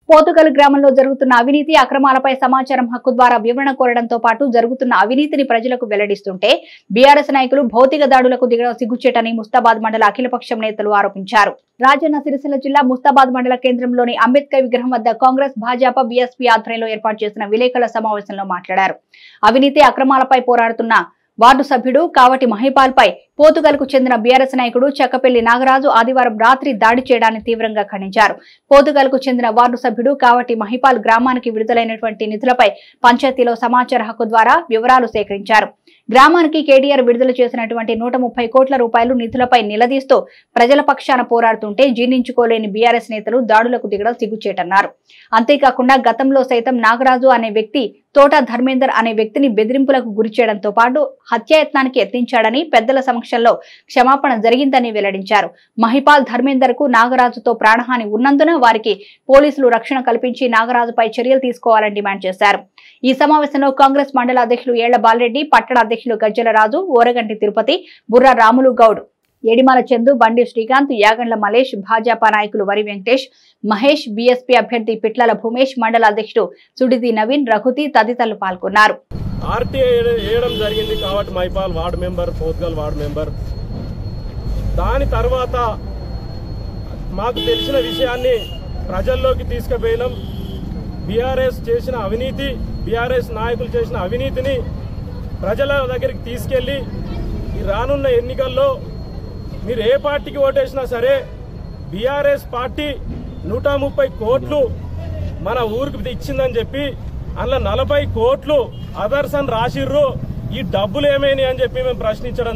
పోతుగల్ గ్రామంలో జరుగుతున్న అవినీతి అక్రమాలపై సమాచారం హక్కు ద్వారా వివరణ కోరడంతో పాటు జరుగుతున్న అవినీతిని ప్రజలకు వెల్లడిస్తుంటే బీఆర్ఎస్ నాయకులు భౌతిక దాడులకు దిగడం సిగ్గుచేటని ముస్తాబాద్ మండల అఖిలపక్షం నేతలు ఆరోపించారు రాజన్న సిరిసిల్ల జిల్లా ముస్తాబాద్ మండల కేంద్రంలోని అంబేద్కర్ విగ్రహం వద్ద కాంగ్రెస్ భాజపా బీఎస్పీ ఆధ్వర్యంలో ఏర్పాటు చేసిన విలేకరుల సమావేశంలో మాట్లాడారు అవినీతి అక్రమాలపై పోరాడుతున్న వార్డు సభ్యుడు కావటి మహిపాల్ పై పోతుగల్కు చెందిన బీఆర్ఎస్ నాయకుడు చక్కపల్లి నాగరాజు ఆదివారం రాత్రి దాడి చేయడాన్ని తీవ్రంగా ఖండించారు పోతుగల్కు చెందిన వార్డు సభ్యుడు కావటి మహిపాల్ గ్రామానికి విడుదలైనటువంటి నిధులపై పంచాయతీలో సమాచార హక్కు ద్వారా వివరాలు సేకరించారు గ్రామానికి కేటీఆర్ విడుదల చేసినటువంటి నూట ముప్పై కోట్ల రూపాయలు నిధులపై నిలదీస్తూ ప్రజల పక్షాన పోరాడుతుంటే జీర్ణించుకోలేని బీఆర్ఎస్ నేతలు దాడులకు దిగడం సిగ్గుచేటన్నారు అంతేకాకుండా గతంలో సైతం నాగరాజు అనే వ్యక్తి తోట ధర్మేందర్ అనే వ్యక్తిని బెదిరింపులకు గురి చేయడంతో పాటు హత్యాయత్నానికి యత్నించాడని పెద్దల సమక్షంలో క్షమాపణ జరిగిందని వెల్లడించారు మహిపాల్ ధర్మేందర్ కు నాగరాజుతో ప్రాణహాని ఉన్నందున వారికి పోలీసులు రక్షణ కల్పించి నాగరాజుపై చర్యలు తీసుకోవాలని డిమాండ్ చేశారు ఈ సమావేశంలో కాంగ్రెస్ మండల అధ్యక్షులు ఏళ్ల బాలరెడ్డి పట్టణ అధ్యక్షులు గజ్జల రాజు ఓరగంటి తిరుపతి బుర్ర రాములు గౌడ్ ఏడిమాల చందు బండి శ్రీకాంత్ యాగండ్ల మలేష్ భాజపా నాయకులు వరి వెంకటేష్ మహేష్ బీఎస్పీ అభ్యర్థి పిట్లల భూమేష్ మండల అధ్యక్షుడు సుడిది నవీన్ రఘుతి తదితరులు పాల్గొన్నారు ఆర్టీఐ వేయడం జరిగింది కాబట్టి Maipal ward member Pothgal ward member దాని తర్వాత మాకు తెలిసిన విషయాన్ని ప్రజల్లోకి తీసుకుపోయినాం బీఆర్ఎస్ చేసిన అవినీతి బీఆర్ఎస్ నాయకులు చేసిన అవినీతిని ప్రజల దగ్గరికి తీసుకెళ్లి ఈ రానున్న ఎన్నికల్లో మీరు ఏ పార్టీకి ఓటేసినా సరే బీఆర్ఎస్ పార్టీ నూట ముప్పై కోట్లు మన ఊరికి ఇచ్చిందని చెప్పి అందులో నలభై కోట్లు అదర్స్ అని రాసిర్రు ఈ డబ్బులు ఏమైనాయి అని చెప్పి మేము ప్రశ్నించడం